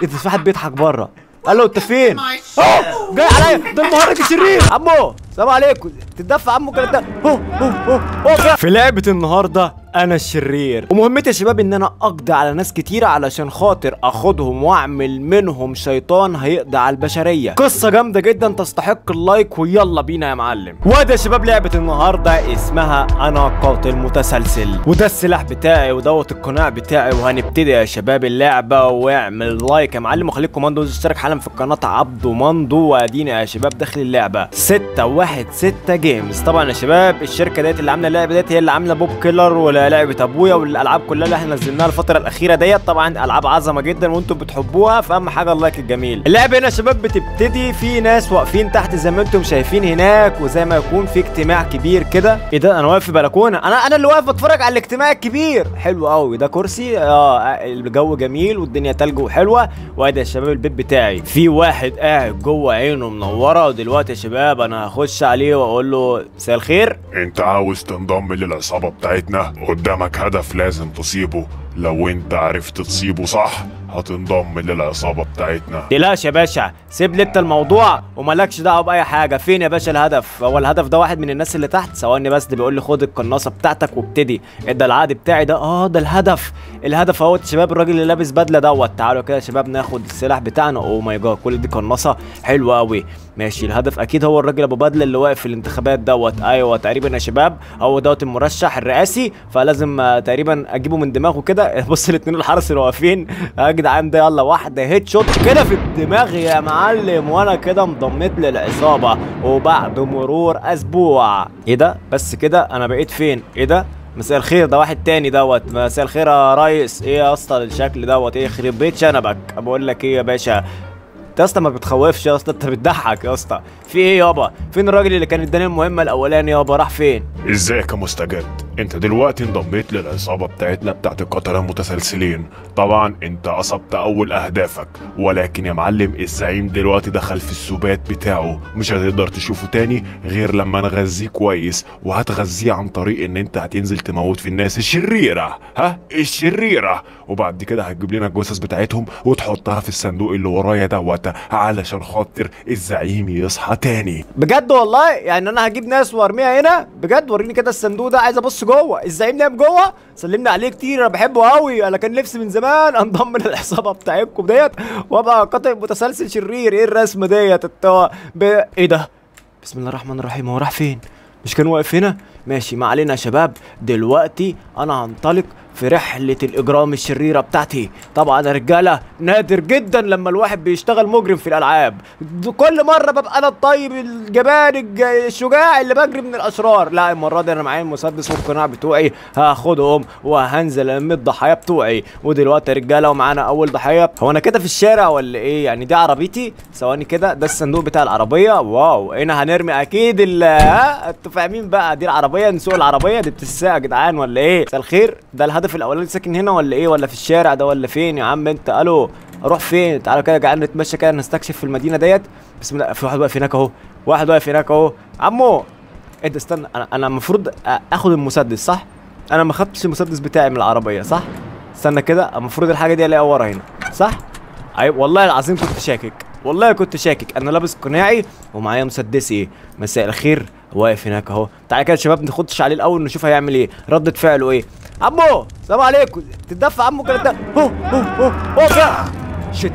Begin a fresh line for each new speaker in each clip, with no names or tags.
ايه ده في واحد بيضحك بره الو انت فين أوه، جاي عليا ده المهرج الشرير عمو السلام عليكم تدفع عمو كده ده أوه، أوه، أوه، أوه، في- في لعبه النهارده انا الشرير ومهمتي يا شباب ان انا اقضي على ناس كتيره علشان خاطر اخدهم واعمل منهم شيطان هيقضي على البشريه قصه جامده جدا تستحق اللايك ويلا بينا يا معلم وده يا شباب لعبه النهارده اسمها انا قاتل متسلسل وده السلاح بتاعي ودوت القناع بتاعي وهنبتدي يا شباب اللعبه واعمل لايك يا معلم وخليكم مندو اشترك حالا في القناه عبده مندو وادينا يا شباب داخل اللعبه 6 1 6 جيمز طبعا يا شباب الشركه ديت اللي عامله اللعبه ديت هي اللي عامله بوب كيلر ولعبه ابويا والالعاب كلها اللي احنا نزلناها الفتره الاخيره ديت طبعا العاب عظمه جدا وانتم بتحبوها فاهم حاجه اللايك الجميل اللعبه هنا يا شباب بتبتدي في ناس واقفين تحت زي ما انتم شايفين هناك وزي ما يكون في اجتماع كبير كده ايه ده انا واقف في بلكونه انا انا اللي واقف بتفرج على الاجتماع الكبير حلو قوي ده كرسي اه الجو جميل والدنيا تلج وحلوه وادي يا شباب البيت بتاعي في واحد قاعد جوه عينه منوره ودلوقتي يا شباب انا هخش عليه واقول له مساء الخير
انت عاوز تنضم للعصابة بتاعتنا قدامك هدف لازم تصيبه لو انت عرفت تصيبه صح هتنضم للعصابة بتاعتنا
تقلقش يا باشا سيب لي انت الموضوع ومالكش دعوه باي حاجه فين يا باشا الهدف هو الهدف ده واحد من الناس اللي تحت ثواني بس ده بيقول لي خد القناصه بتاعتك وابتدي ده العقد بتاعي ده اه ده الهدف الهدف اهوت يا شباب الراجل اللي لابس بدله دوت تعالوا كده يا شباب ناخد السلاح بتاعنا اوه ماي جاد كل دي قناصه حلوه قوي ماشي الهدف اكيد هو الراجل ابو بدله اللي واقف في الانتخابات دوت ايوه تقريبا يا شباب هو دوت المرشح الرئاسي فلازم آه، تقريبا اجيبه من دماغه كده بص الاثنين الحرس اللي واقفين يا جدعان ده يلا واحده هيد شوت كده في الدماغ يا معلم وانا كده انضميت للعصابه وبعد مرور اسبوع ايه ده بس كده انا بقيت فين ايه ده مساء الخير ده واحد تاني دوت مساء الخير يا ريس ايه يا اسطى الشكل دوت ايه يخرب بيت شنبك بقول لك ايه يا باشا انت يا اسطى ما بتخوفش يا اسطى انت بتضحك يا اسطى في ايه يابا فين الراجل اللي كان اداني المهمه الاولاني يابا راح فين
ازيك يا مستجد انت دلوقتي انضميت للعصابة بتاعتنا بتاعت القتلة المتسلسلين طبعا انت اصبت اول اهدافك ولكن يا معلم الزعيم دلوقتي دخل في السبات بتاعه مش هتقدر تشوفه تاني غير لما نغذيه كويس وهتغذيه عن طريق ان انت هتنزل تموت في الناس الشريرة ها الشريرة وبعد كده هتجيب لنا الجثث بتاعتهم وتحطها في الصندوق اللي ورايا دوت علشان خاطر الزعيم يصحى تاني
بجد والله يعني انا هجيب ناس وارميها هنا بجد وريني كده الصندوق ده عايز ابص جوه الزعيم نايم جوه سلمنا عليه كتير انا بحبه قوي انا كان نفسي من زمان انضم للعصابه بتاعتكم ديت وابقى قاتل متسلسل شرير ايه الرسمه ديت التو... ب... ايه ده بسم الله الرحمن الرحيم هو راح فين مش كان واقف هنا ماشي ما علينا يا شباب دلوقتي انا هنطلق في رحلة الإجرام الشريرة بتاعتي طبعا يا رجالة نادر جدا لما الواحد بيشتغل مجرم في الألعاب د- كل مرة ببقى أنا الطيب الجبان الج- الشجاع اللي بجري من الأشرار لا المرة دي أنا معايا المسدس والقناع بتوعي هاخدهم وهنزل ألم الضحايا بتوعي ودلوقتي يا رجالة ومعانا أول ضحية هو أنا كده في الشارع ولا إيه يعني دي عربيتي ثواني كده ده الصندوق بتاع العربية واو هنا هنرمي أكيد ال ها أنتوا فاهمين بقى دي العربية نسوق العربية دي بتساق يا جدعان ولا إيه مساء الخير ده الهدف الأولاني ساكن هنا ولا إيه ولا في الشارع ده ولا فين يا عم أنت ألو أروح فين تعالوا كده يا جدعان نتمشى كده نستكشف في المدينة ديت بسم الله في واحد واقف هناك أهو واحد واقف هناك أهو عمو ايه ده استنى انا انا المفروض أ- اخد المسدس صح انا ما خدتش المسدس بتاعي من العربيه صح استنى كده المفروض الحاجه دي الاقيها ورا هنا صح ايوه والله العظيم كنت شاكك والله كنت شاكك انا لابس قناعي ومعايا مسدسي مساء الخير واقف هناك اهو تعالى كده يا شباب نخدش عليه الاول نشوف هيعمل ايه ردة فعله ايه عمو السلام عليكم تدفع عمو كده ده هو هو هو هو كده شت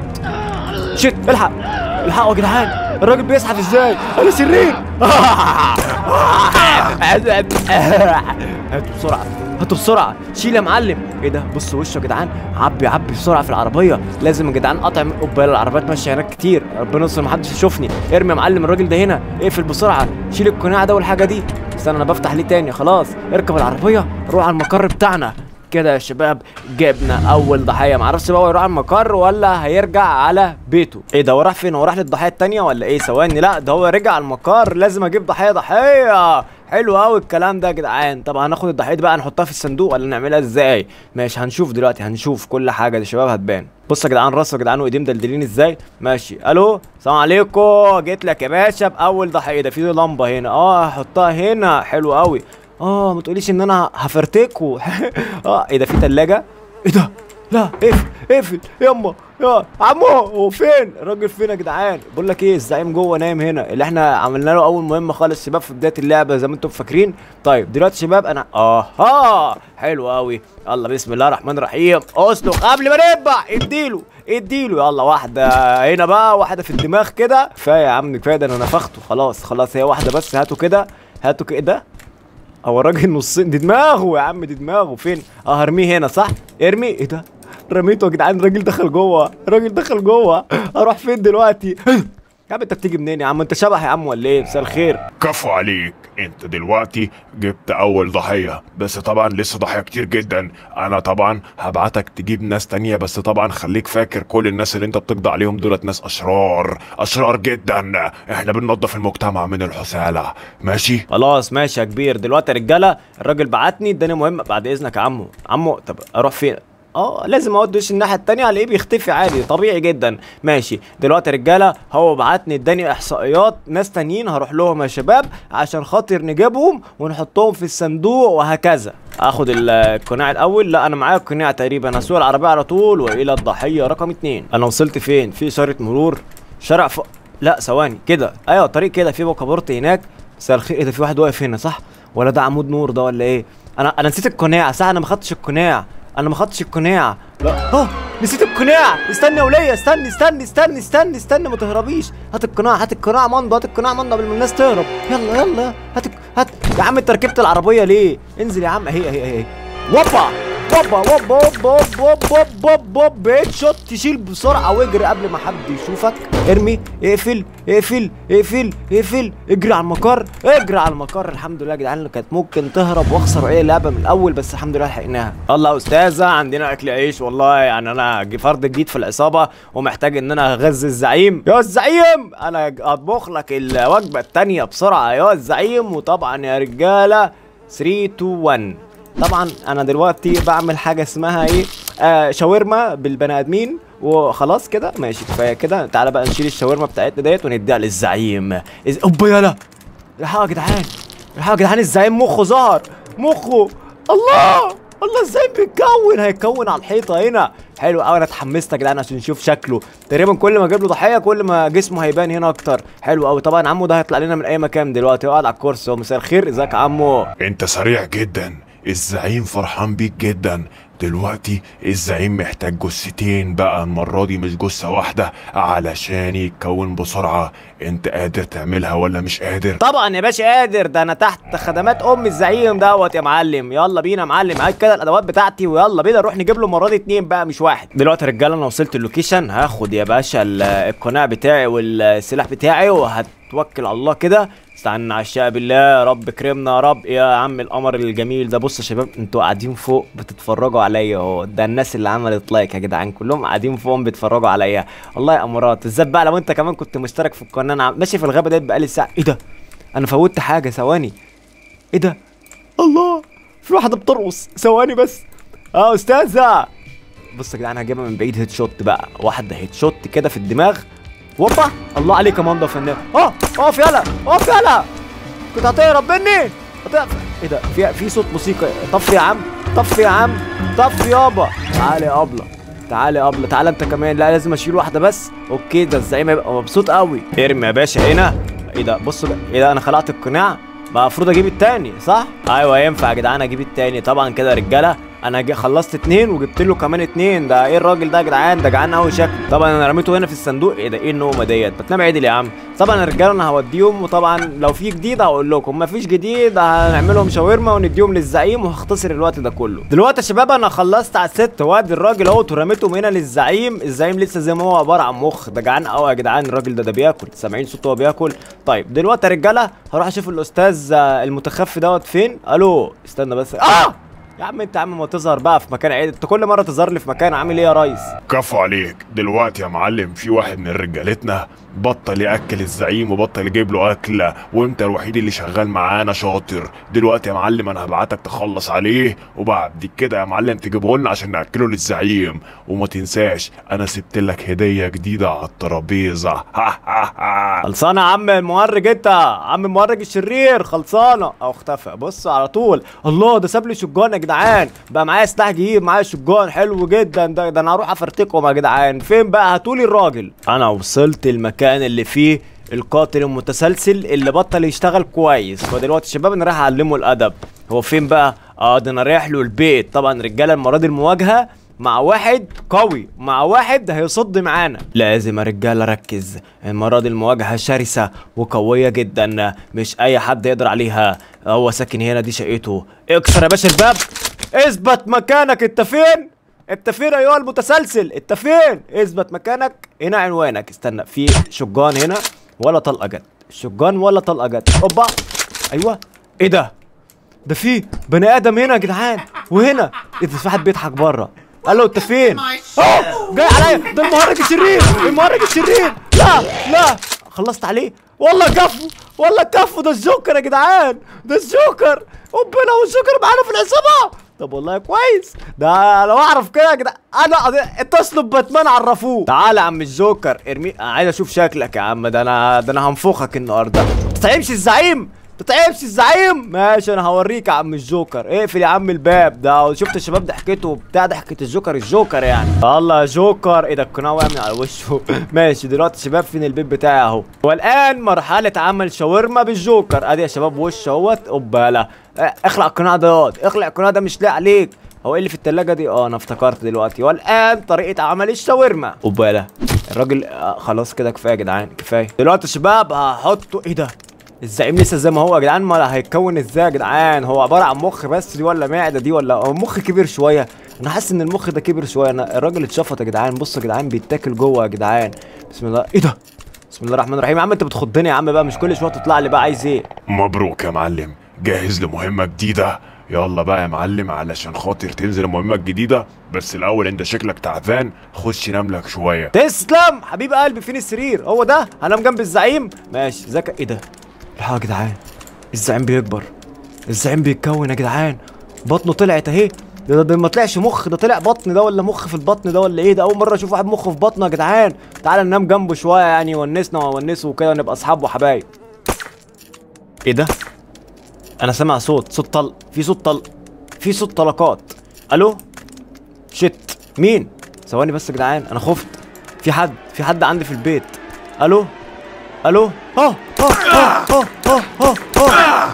شت الحق الحقوا يا جدعان الراجل بيزحف ازاي انا شرير هاتوا بسرعه هاتوا بسرعه شيل يا معلم ايه ده بص وشه يا جدعان عبي عبي بسرعه في العربيه لازم يا جدعان اطعم قبال العربيات ماشيه هناك كتير ربنا يستر محدش يشوفني ارمي يا معلم الراجل ده هنا اقفل بسرعه شيل القناع ده والحاجه دي استنى انا بفتح ليه تاني خلاص اركب العربيه روح على المقر بتاعنا كده يا شباب جبنا اول ضحيه معرفش بقى هو يروح على المقر ولا هيرجع على بيته ايه ده هو راح فين هو راح للضحيه التانيه ولا ايه ثواني لا ده هو رجع على المقر لازم اجيب ضحيه ضحيه حلو قوي الكلام ده يا جدعان طب هناخد الضحيه دي بقى نحطها في الصندوق ولا نعملها ازاي ماشي هنشوف دلوقتي هنشوف كل حاجه دي شباب هتبان بص يا جدعان راسه يا جدعان وايديه مدلدلين ازاي ماشي الو السلام عليكم جيت لك يا باشا باول ضحيه ده في لمبه هنا اه هحطها هنا حلو قوي اه ما تقوليش ان انا هفرتكوا اه ايه ده في تلاجة ايه ده لا اقفل اقفل يما يا عمو هو فين الراجل فين يا جدعان بقول لك ايه الزعيم جوه نايم هنا اللي احنا عملنا له اول مهمه خالص شباب في بدايه اللعبه زي ما انتم فاكرين طيب دلوقتي شباب انا اها حلو قوي يلا بسم الله الرحمن الرحيم اسلق قبل ما نذبح اديله اديله يلا واحده هنا بقى واحده في الدماغ كده كفايه يا عم كفايه ده انا نفخته خلاص خلاص هي واحده بس هاتوا كده هاتوا كده هو الراجل نصين دي دماغه يا عم دي دماغه فين اه هرميه هنا صح ارمي ايه ده رميته يا جدعان الراجل دخل جوه الراجل دخل جوه اروح فين دلوقتي يا عم انت بتيجي منين يا عم انت شبح يا عم ولا ايه مساء الخير
كفو عليك انت دلوقتي جبت اول ضحية بس طبعا لسه ضحايا كتير جدا انا طبعا هبعتك تجيب ناس تانية بس طبعا خليك فاكر كل الناس اللي انت بتقضي عليهم دولت ناس اشرار اشرار جدا احنا بننظف المجتمع من الحسالة ماشي
خلاص ماشي يا كبير دلوقتي يا رجاله الراجل بعتني اداني مهمه بعد اذنك يا عمو عمو طب اروح فين اه لازم اود وش الناحيه التانية الاقيه بيختفي عادي طبيعي جدا ماشي دلوقتي يا رجاله هو بعتني اداني احصائيات ناس تانيين هروح لهم يا شباب عشان خاطر نجيبهم ونحطهم في الصندوق وهكذا اخد ال- القناع الاول لا انا معايا القناع تقريبا هسوق العربيه على طول والى الضحيه رقم اتنين انا وصلت فين في اشاره مرور شارع ف... لا ثواني كده ايوه طريق كده في بوكابورت هناك مساء الخير ايه ده في واحد واقف هنا صح ولا ده عمود نور ده ولا ايه انا انا نسيت القناع صح انا ما خدتش القناع انا ما خدتش القناع لا اه نسيت القناع استنى يا وليه استني استني استني استني استني ما تهربيش هات القناع هات القناع مندو هات القناع مندو قبل ما الناس تهرب يلا يلا هات الك- هات يا عم انت ركبت العربيه ليه انزل يا عم اهي اهي اهي وبا وبا وبا وبا وبا وبا وبا وبا هيد شوت تشيل بسرعه واجري قبل ما حد يشوفك ارمي اقفل اقفل اقفل اقفل اجري على المقر اجري على المقر الحمد لله يا جدعان اللي كانت ممكن تهرب واخسر ايه اللعبه من الاول بس الحمد لله لحقناها الله يا استاذه عندنا اكل عيش والله يعني انا ج- فرد جديد في العصابه ومحتاج ان انا اغذي الزعيم يا الزعيم انا اطبخ لك الوجبه التانيه بسرعه يا الزعيم وطبعا يا رجاله 3 2 1 طبعا انا دلوقتي بعمل حاجه اسمها ايه آه شاورما بالبني ادمين وخلاص كده ماشي كفايه كده تعالى بقى نشيل الشاورما بتاعتنا ديت ونديها للزعيم إز... اوبا يلا الحقوا يا جدعان الحقوا يا جدعان الزعيم مخه ظهر مخه الله الله الزعيم بيتكون هيتكون على الحيطه هنا حلو قوي انا اتحمست يا جدعان عشان نشوف شكله تقريبا كل ما اجيب له ضحيه كل ما جسمه هيبان هنا اكتر حلو قوي طبعا عمو ده هيطلع لنا من اي مكان دلوقتي هو قاعد على الكرسي هو مساء الخير ازيك يا عمو
انت سريع جدا الزعيم فرحان بيك جدا دلوقتي الزعيم محتاج جثتين بقى المرة دي مش جثة واحدة علشان يتكون بسرعة انت قادر تعملها ولا مش قادر
طبعا يا باشا قادر ده انا تحت خدمات ام الزعيم دوت يا معلم يلا بينا يا معلم هات كده الادوات بتاعتي ويلا بينا نروح نجيب له المره دي اتنين بقى مش واحد دلوقتي يا رجاله انا وصلت اللوكيشن هاخد يا باشا ال- القناع بتاعي والسلاح بتاعي وهتوكل على الله كده استعنا على الشقه بالله يا رب كرمنا يا رب يا عم القمر الجميل ده بصوا يا شباب انتوا قاعدين فوق بتتفرجوا عليا اهو ده الناس اللي عملت لايك يا جدعان كلهم قاعدين فوق بيتفرجوا عليا والله يا امارات بالذات بقى لو انت كمان كنت مشترك في القناه انا ماشي في الغابه ديت بقالي ساعه ايه ده انا فوتت حاجه ثواني ايه ده الله في واحده بترقص ثواني بس اه استاذه بص يا جدعان هجيبها من بعيد هيد شوت بقى واحده هيد شوت كده في الدماغ وبا الله عليك يا ماندا فنان اه اقف يلا اقف يلا كنت هتهرب مني هت- ايه ده في في صوت موسيقى طفي يا عم طفي يا عم طفي يابا تعالى يا ابله تعالى يا ابله تعالى انت كمان لا لازم اشيل واحده بس اوكي ده الزعيم هيبقى مبسوط قوي ارمي يا باشا هنا ايه ده بص بقى ايه ده انا خلعت القناع بقى المفروض اجيب التاني صح ايوه ينفع يا جدعان اجيب التاني طبعا كده يا رجاله انا جي خلصت اتنين وجبت له كمان اتنين ده ايه الراجل ده يا جدعان ده جعان قوي شكله طبعا انا رميته هنا في الصندوق ايه ده ايه النومه ديت بتنام عدل يا عم طبعا يا رجاله انا هوديهم وطبعا لو في جديد هقول لكم ما فيش جديد هنعملهم شاورما ونديهم للزعيم وهختصر الوقت ده كله دلوقتي يا شباب انا خلصت على الست وادي الراجل اهوت ورميتهم هنا للزعيم الزعيم لسه زي ما هو عباره عن مخ ده جعان قوي يا جدعان الراجل ده ده بياكل سامعين صوته وهو بياكل طيب دلوقتي يا رجاله هروح اشوف الاستاذ آه، المتخفي دوت فين الو استنى بس اه يا عم انت يا عم ما تظهر بقى في مكان عيد انت كل مره تظهر لي في مكان عامل ايه يا ريس
كفو عليك دلوقتي يا معلم في واحد من رجالتنا بطل ياكل الزعيم وبطل يجيب له اكل وانت الوحيد اللي شغال معانا شاطر دلوقتي يا معلم انا هبعتك تخلص عليه وبعد كده يا معلم تجيبه لنا عشان ناكله للزعيم وما تنساش انا سبت لك هديه جديده على الترابيزه ها ها ها
خلصانه يا عم المهرج انت عم المهرج الشرير خلصانه او اختفى بص على طول الله ده ساب لي شجان يا جدعان بقى معايا سلاح جديد معايا شجان حلو جدا ده ده انا هروح افرتكم يا جدعان فين بقى هاتولي الراجل انا وصلت المكان اللي فيه القاتل المتسلسل اللي بطل يشتغل كويس فدلوقتي الشباب انا رايح اعلمه الادب هو فين بقى اه ده انا رايح له البيت طبعا رجاله المره دي المواجهه مع واحد قوي مع واحد هيصد معانا لازم يا رجاله ركز المره دي المواجهه شرسه وقويه جدا مش اي حد يقدر عليها هو ساكن هنا دي شقته اكسر يا باشا الباب اثبت مكانك انت فين انت فين ايها المتسلسل انت فين اثبت مكانك هنا عنوانك استنى في شجان هنا ولا طلقه جت شجان ولا طلقه جت اوبا ايوه ايه ده ده في بني ادم هنا يا جدعان وهنا ايه ده في واحد بيضحك بره قال له انت فين اه جاي عليا ده المهرج الشرير المهرج الشرير لا لا خلصت عليه والله كفو والله كفو ده الجوكر يا جدعان ده الجوكر ربنا والجوكر معانا في العصابه طب والله كويس ده لو اعرف كده يا جدعان انا اتصلوا بباتمان عرفوه تعالى يا عم الجوكر ارمي أنا عايز اشوف شكلك يا عم ده انا ده انا هنفخك النهارده تتعبش الزعيم تتعبش الزعيم ماشي انا هوريك يا عم الجوكر اقفل يا عم الباب ده شفت الشباب ضحكته بتاع ضحكه الجوكر الجوكر يعني الله يا جوكر ايه ده القناع وقع من على وشه ماشي دلوقتي شباب فين البيت بتاعي اهو والان مرحله عمل شاورما بالجوكر ادي يا شباب وش اهوت اوبالا اه، اخلع القناع ده ياض اخلع القناع ده مش لاقي عليك هو ايه اللي في التلاجة دي؟ اه انا افتكرت دلوقتي والان طريقة عمل الشاورما اوبالا الراجل آه خلاص كده كفاية يا جدعان كفاية دلوقتي يا شباب هحطه ايه ده؟ الزعيم لسه زي ما هو يا جدعان ما هيتكون ازاي يا جدعان هو عباره عن مخ بس دي ولا معده دي ولا هو مخ كبير شويه انا حاسس ان المخ ده كبر شويه انا الراجل اتشفط يا جدعان بصوا يا جدعان بيتاكل جوه يا جدعان بسم الله ايه ده بسم الله الرحمن الرحيم يا عم انت بتخضني يا عم بقى مش كل شويه تطلع لي بقى عايز ايه
مبروك يا معلم جاهز لمهمة جديدة يلا بقى يا معلم علشان خاطر تنزل المهمة الجديدة بس الأول أنت شكلك تعبان خش نام لك شوية
تسلم حبيب قلبي فين السرير هو ده هنام جنب الزعيم ماشي ذكى ايه ده الحق يا جدعان الزعيم بيكبر الزعيم بيتكون يا جدعان بطنه طلعت اهي ده, ده, ده ما طلعش مخ ده طلع بطن ده ولا مخ في البطن ده ولا ايه ده اول مره اشوف واحد مخ في بطنه يا جدعان تعال ننام جنبه شويه يعني يونسنا وونسه وكده نبقى اصحاب وحبايب ايه ده انا سامع صوت صوت طلق في صوت طلق في صوت طلقات الو شت مين ثواني بس يا جدعان انا خفت في حد في حد عندي في البيت الو الو اه اه اه اه اه اه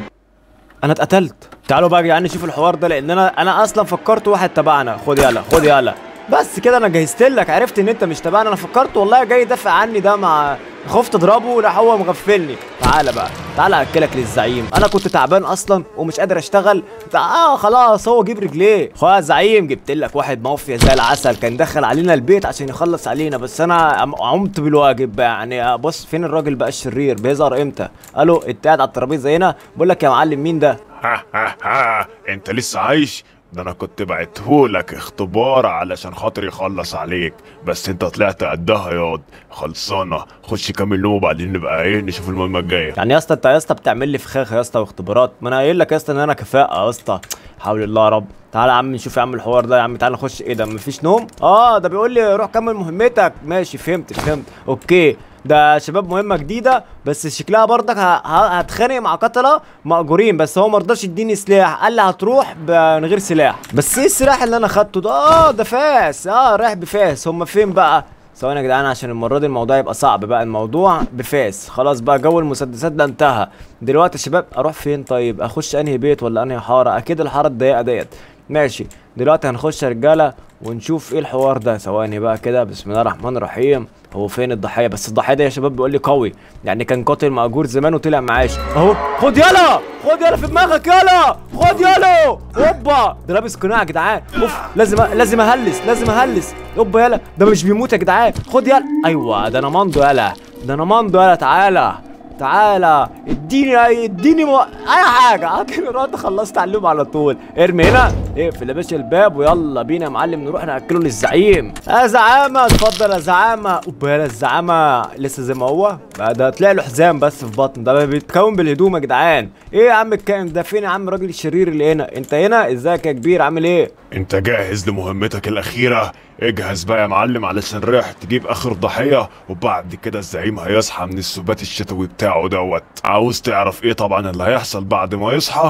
انا اتقتلت تعالوا بقى يا جدعان نشوف الحوار ده لان انا انا اصلا فكرت واحد تبعنا خد يلا خد يلا بس كده انا جهزت لك عرفت ان انت مش تبعنا انا فكرت والله جاي يدافع عني ده مع خفت اضربه راح هو مغفلني تعالى بقى تعالى اكلك للزعيم انا كنت تعبان اصلا ومش قادر اشتغل اه خلاص هو جيب رجليه خد يا زعيم جبت لك واحد مافيا زي العسل كان دخل علينا البيت عشان يخلص علينا بس انا عم- قمت بالواجب بقى يعني بص فين الراجل بقى الشرير بيظهر امتى الو انت قاعد على الترابيزه هنا بقول لك يا معلم مين ده
ها ها ها انت لسه عايش ده انا كنت بعتهولك اختبار علشان خاطر يخلص عليك بس انت طلعت قدها ياض خلصانه خش كمل نوم وبعدين نبقى ايه نشوف المهمه الجايه
يعني يا اسطى انت يا اسطى بتعمل لي فخاخ يا اسطى واختبارات ما انا قايل لك يا اسطى ان انا كفاءه يا اسطى حول الله يا رب تعالى يا عم نشوف يا عم الحوار ده يا عم تعالى نخش ايه ده مفيش نوم اه ده بيقول لي روح كمل مهمتك ماشي فهمت فهمت اوكي ده شباب مهمه جديده بس شكلها برضك ه- ه- هتخانق مع قتله مأجورين بس هو مرضاش يديني سلاح قال لي هتروح ب- من غير سلاح بس ايه السلاح اللي انا خدته ده اه ده فاس اه رايح بفاس هم فين بقى ثواني يا جدعان عشان المره دي الموضوع يبقى صعب بقى الموضوع بفاس خلاص بقى جو المسدسات ده انتهى دلوقتي يا شباب اروح فين طيب اخش انهي بيت ولا انهي حاره اكيد الحاره الضيقه ديت ماشي دلوقتي هنخش يا رجاله ونشوف ايه الحوار ده ثواني بقى كده بسم الله الرحمن الرحيم هو فين الضحيه بس الضحيه ده يا شباب بيقول لي قوي يعني كان قاتل مأجور زمان وطلع معاش اهو خد يلا خد يلا في دماغك يلا خد يلا هوبا ده لابس قناع يا جدعان اوف لازم لازم اهلس لازم اهلس هوبا يلا ده مش بيموت يا جدعان خد يلا ايوه ده انا ماندو يلا ده انا ماندو يلا تعالى تعالى اديني اديني مو... اي حاجه اكل الوقت خلصت عليهم على طول ارمي هنا اقفل يا باشا الباب ويلا بينا يا معلم نروح ناكله للزعيم يا زعامه اتفضل يا زعامه اوبا يلا الزعامه لسه زي ما هو بقى ده تلاقي له حزام بس في بطن ده بيتكون بالهدوم يا جدعان ايه يا عم الكائن ده فين يا عم الراجل الشرير اللي هنا انت هنا ازيك يا كبير عامل ايه
انت جاهز لمهمتك الاخيره اجهز بقى يا معلم علشان رايح تجيب اخر ضحيه وبعد كده الزعيم هيصحى من السبات الشتوي بتاعه دوت عاوز تعرف ايه طبعا اللي هيحصل بعد ما يصحى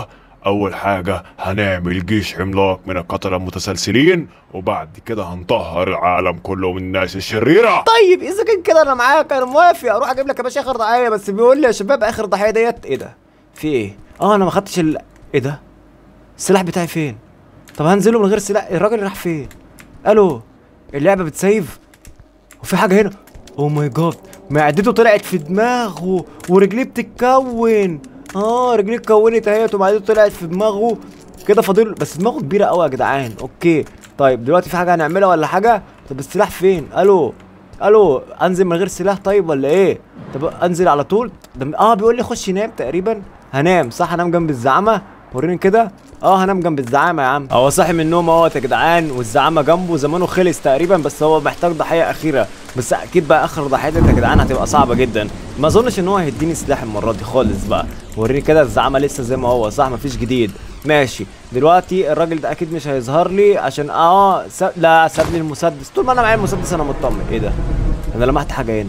اول حاجة هنعمل جيش عملاق من القتلة المتسلسلين وبعد كده هنطهر العالم كله من الناس الشريرة
طيب اذا كان كده انا معاك انا موافق اروح اجيب لك يا باشا اخر ضحيه بس بيقول لي يا شباب اخر ضحيه ديت ايه ده في ايه اه انا ما خدتش ال... ايه ده السلاح بتاعي فين طب هنزله من غير سلاح الراجل راح فين الو اللعبه بتسيف وفي حاجه هنا او ماي جاد معدته طلعت في دماغه ورجليه بتتكون اه رجليه اتكونت اهيت ومعدته طلعت في دماغه كده فاضل بس دماغه كبيره قوي يا جدعان اوكي طيب دلوقتي في حاجه هنعملها ولا حاجه طب السلاح فين الو الو انزل من غير سلاح طيب ولا ايه طب انزل على طول ده اه بيقول لي خش نام تقريبا هنام صح هنام جنب الزعامه وريني كده اه هنام جنب الزعامه يا عم هو صاحي من النوم اهوت يا جدعان والزعامه جنبه زمانه خلص تقريبا بس هو محتاج ضحيه اخيره بس اكيد بقى اخر ضحيه دي يا جدعان هتبقى صعبه جدا ما اظنش ان هو هيديني سلاح المره دي خالص بقى وريني كده الزعامه لسه زي ما هو صح مفيش جديد ماشي دلوقتي الراجل ده اكيد مش هيظهر لي عشان اه س... لا ساب لي المسدس طول ما انا معايا المسدس انا مطمن ايه ده انا لمحت حاجه هنا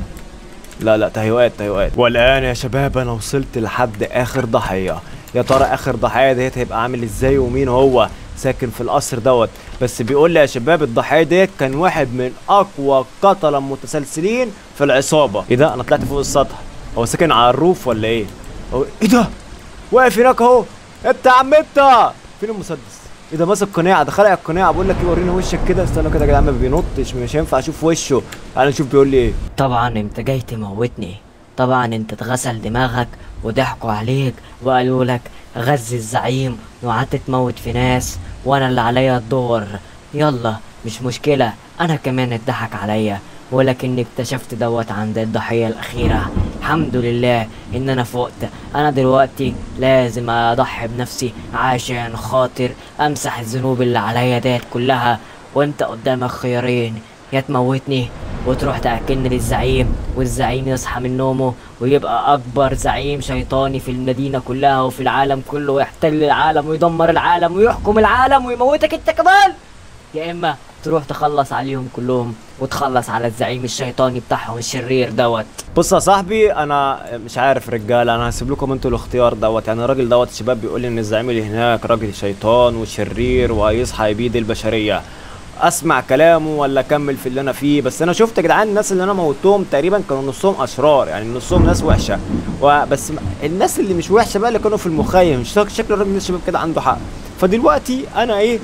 لا لا تهيؤات تهيؤات والان يا شباب انا وصلت لحد اخر ضحيه يا ترى اخر ضحيه ديت هيبقى عامل ازاي ومين هو ساكن في القصر دوت بس بيقول لي يا شباب الضحيه ديت كان واحد من اقوى قتله متسلسلين في العصابه ايه ده انا طلعت فوق السطح هو ساكن على الروف ولا ايه هو ايه ده واقف هناك اهو انت يا عم انت فين المسدس ايه ده ماسك قناع ده خلع القناع بقول لك ايه وريني وشك كده استنى كده يا جدعان ما بينطش مش هينفع اشوف وشه تعالى نشوف بيقول لي ايه
طبعا انت جاي تموتني طبعا انت اتغسل دماغك وضحكوا عليك وقالوا لك غزي الزعيم وقعدت تموت في ناس وانا اللي عليا الدور يلا مش مشكلة انا كمان اتضحك عليا ولكني اكتشفت دوت عند الضحية الأخيرة الحمد لله إن أنا فقت أنا دلوقتي لازم أضحي بنفسي عشان خاطر أمسح الذنوب اللي عليا ديت كلها وأنت قدامك خيارين يا تموتني وتروح تأكلني للزعيم والزعيم يصحى من نومه ويبقى أكبر زعيم شيطاني في المدينة كلها وفي العالم كله ويحتل العالم ويدمر العالم ويحكم العالم ويموتك أنت كمان يا إما تروح تخلص عليهم كلهم وتخلص على الزعيم الشيطاني بتاعهم الشرير دوت
بص يا صاحبي انا مش عارف رجاله انا هسيب لكم انتوا الاختيار دوت يعني الراجل دوت الشباب بيقول لي ان الزعيم اللي هناك راجل شيطان وشرير وهيصحى يبيد البشريه اسمع كلامه ولا اكمل في اللي انا فيه بس انا شفت يا جدعان الناس اللي انا موتهم تقريبا كانوا نصهم اشرار يعني نصهم ناس وحشه وبس م- الناس اللي مش وحشه بقى اللي كانوا في المخيم شك- شكل الراجل ده الشباب كده عنده حق فدلوقتي انا ايه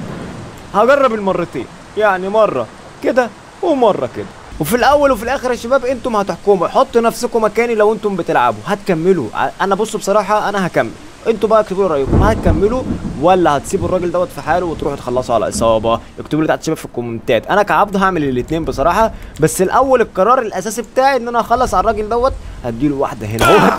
هجرب المرتين يعني مره كده ومره كده وفي الاول وفي الاخر يا شباب انتم هتحكموا حطوا نفسكم مكاني لو انتم بتلعبوا هتكملوا ع- انا بصوا بصراحه انا هكمل انتوا بقى اكتبوا لي رايكم هتكملوا ولا هتسيبوا الراجل دوت في حاله وتروحوا تخلصوا على اصابه اكتبوا لي تحت شباب في الكومنتات انا كعبد هعمل الاثنين بصراحه بس الاول القرار الاساسي بتاعي ان انا اخلص على الراجل دوت هديله واحده هنا هو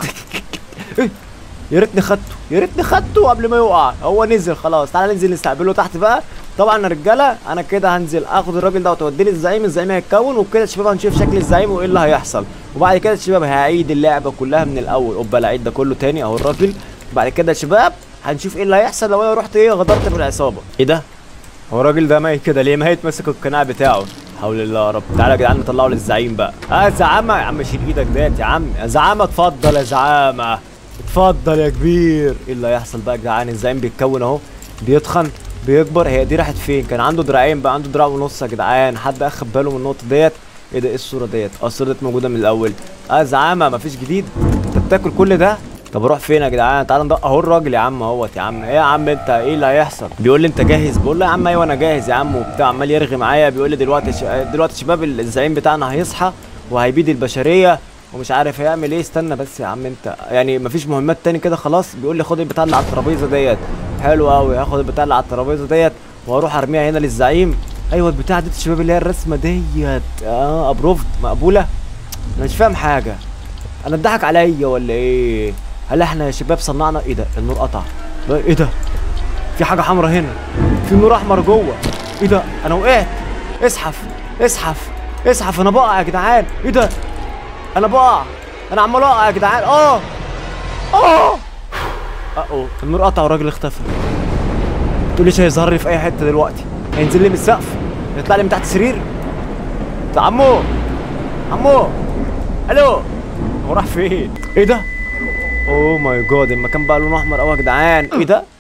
يا ريتني خدته يا ريتني خدته قبل ما يقع هو نزل خلاص تعالى ننزل نستقبله تحت بقى طبعا يا رجاله انا كده هنزل اخد الراجل ده وتوديه للزعيم الزعيم هيتكون وبكده الشباب هنشوف شكل الزعيم وايه اللي هيحصل وبعد كده الشباب هيعيد اللعبه كلها من الاول قبل العيد ده كله تاني اهو الراجل بعد كده يا شباب هنشوف ايه اللي هيحصل لو انا رحت ايه غدرت بالعصابه ايه ده هو الراجل ده ميت كده ليه ميت ماسك القناع بتاعه حول الله يا رب تعالى يا جدعان نطلعه للزعيم بقى اه زعامه يا عم شيل ايدك ديت يا عم يا زعامه اتفضل يا زعامه اتفضل يا كبير ايه اللي هيحصل بقى يا جدعان الزعيم بيتكون اهو بيتخن بيكبر هي دي راحت فين كان عنده دراعين بقى عنده دراع ونص يا جدعان حد اخد باله من النقطه ديت ايه ده ايه الصوره ديت اه الصوره ديت موجوده من الاول اه زعامه مفيش جديد انت بتاكل كل ده طب اروح فين يا جدعان تعالى ندق اهو الراجل يا عم اهوت يا عم ايه يا عم انت ايه اللي هيحصل بيقول لي انت جاهز بقول له يا عم ايوه انا جاهز يا عم وبتاع عمال يرغي معايا بيقول لي دلوقتي ش... دلوقتي شباب الزعيم بتاعنا هيصحى وهيبيد البشريه ومش عارف هيعمل ايه استنى بس يا عم انت يعني مفيش مهمات تاني كده خلاص بيقول لي خد البتاع اللي على الترابيزه ديت حلو قوي هاخد البتاع اللي على الترابيزه ديت واروح ارميها هنا للزعيم ايوه البتاع دي الشباب اللي هي الرسمه ديت اه ابروفد مقبوله انا مش فاهم حاجه انا اتضحك عليا ولا ايه هل احنا يا شباب صنعنا ايه ده النور قطع ده ايه ده في حاجه حمراء هنا في نور احمر جوه ايه ده انا وقعت اسحف اسحف اسحف انا بقع يا جدعان ايه ده انا بقع انا عمال اقع يا جدعان اه اه اه النور قطع والراجل اختفى تقوليش هيظهر لي في اي حته دلوقتي هينزل لي من السقف يطلع لي من تحت السرير ده عمو عمو الو هو راح فين ايه ده اوه ماي جاد المكان بقى لونه احمر قوي يا جدعان ايه ده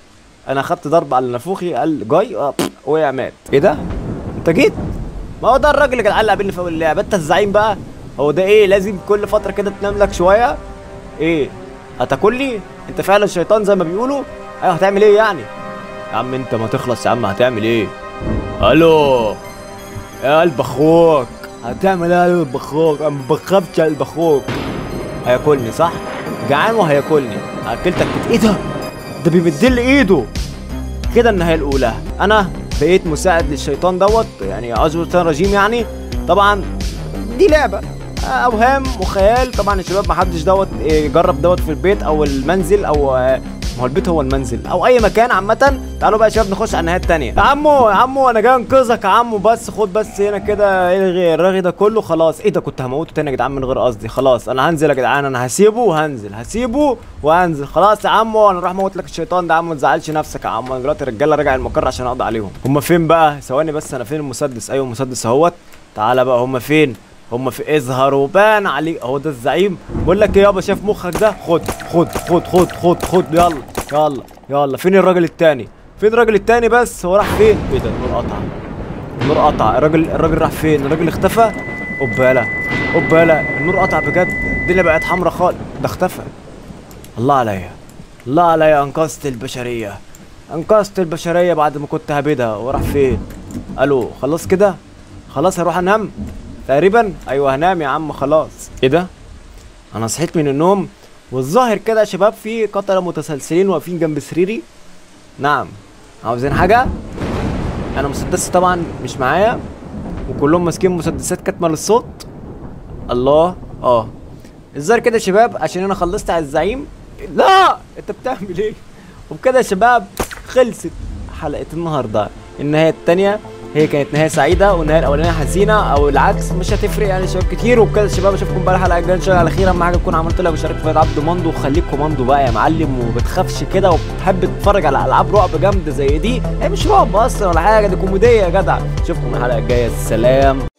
انا خدت ضربه على نافوخي قال جاي اه بف، وقع مات ايه ده انت جيت ما هو ده الراجل اللي كان علق قابلني في اول اللعبه انت الزعيم بقى هو ده ايه لازم كل فتره كده تنام لك شويه ايه هتاكل لي انت فعلا شيطان زي ما بيقولوا ايوه هتعمل ايه يعني يا عم انت ما تخلص يا عم هتعمل ايه الو يا قلب اخوك هتعمل ايه يا قلب اخوك انا ما بخافش يا قلب اخوك هياكلني صح جعان وهياكلني اكلتك كت... ايه ده ده بيمد لي ايده كده النهايه الاولى انا بقيت مساعد للشيطان دوت يعني اعوذ بالله من الشيطان الرجيم يعني طبعا دي لعبه اوهام وخيال طبعا يا شباب ما حدش دوت إيه، جرب دوت في البيت او المنزل او آه، ما هو البيت هو المنزل او اي مكان عامه تعالوا بقى يا شباب نخش على النهايه التانية يا عمو يا عمو انا جاي انقذك يا عمو بس خد بس هنا كده الغي الرغي ده كله خلاص ايه ده كنت هموته تاني يا جدعان من غير قصدي خلاص انا هنزل يا جدعان انا هسيبه وهنزل هسيبه وهنزل خلاص يا عمو انا اروح اموت لك الشيطان ده يا عم ما تزعلش نفسك يا عم انا دلوقتي الرجاله راجع المقر عشان اقضي عليهم هم فين بقى ثواني بس انا فين المسدس ايوه المسدس اهوت تعالى بقى هم فين هم في اظهر وبان عليك اهو ده الزعيم بقول لك ايه يابا شايف مخك ده خد خد خد خد خد خد يلا يلا يلا فين الراجل التاني فين الراجل التاني بس هو راح فين ايه ده النور قطع النور قطع الراجل الراجل راح فين الراجل اختفى اوبالا اوبالا النور قطع بجد الدنيا بقت حمرا خالص ده اختفى الله عليا الله عليا انقذت البشريه انقذت البشريه بعد ما كنت هبدها وراح فين الو خلاص كده خلاص هروح انام تقريبا ايوه هنام يا عم خلاص ايه ده انا صحيت من النوم والظاهر كده يا شباب في قتلة متسلسلين واقفين جنب سريري نعم عاوزين حاجه انا مسدسي طبعا مش معايا وكلهم ماسكين مسدسات كاتمه للصوت الله اه الظاهر كده يا شباب عشان انا خلصت على الزعيم لا انت بتعمل ايه وبكده يا شباب خلصت حلقه النهارده النهايه التانية هي كانت نهايه سعيده والنهايه الاولانيه حزينه او العكس مش هتفرق يعني يا شباب كتير وبكده يا شباب اشوفكم بقى الحلقه الجايه ان شاء الله على خير اهم حاجه تكون عملت لك وشارك في عبد مندو وخليك كوماندو بقى يا معلم وبتخافش كده وبتحب تتفرج على العاب رعب جامده زي دي هي مش رعب اصلا ولا حاجه دي كوميديه يا جدع اشوفكم الحلقه الجايه سلام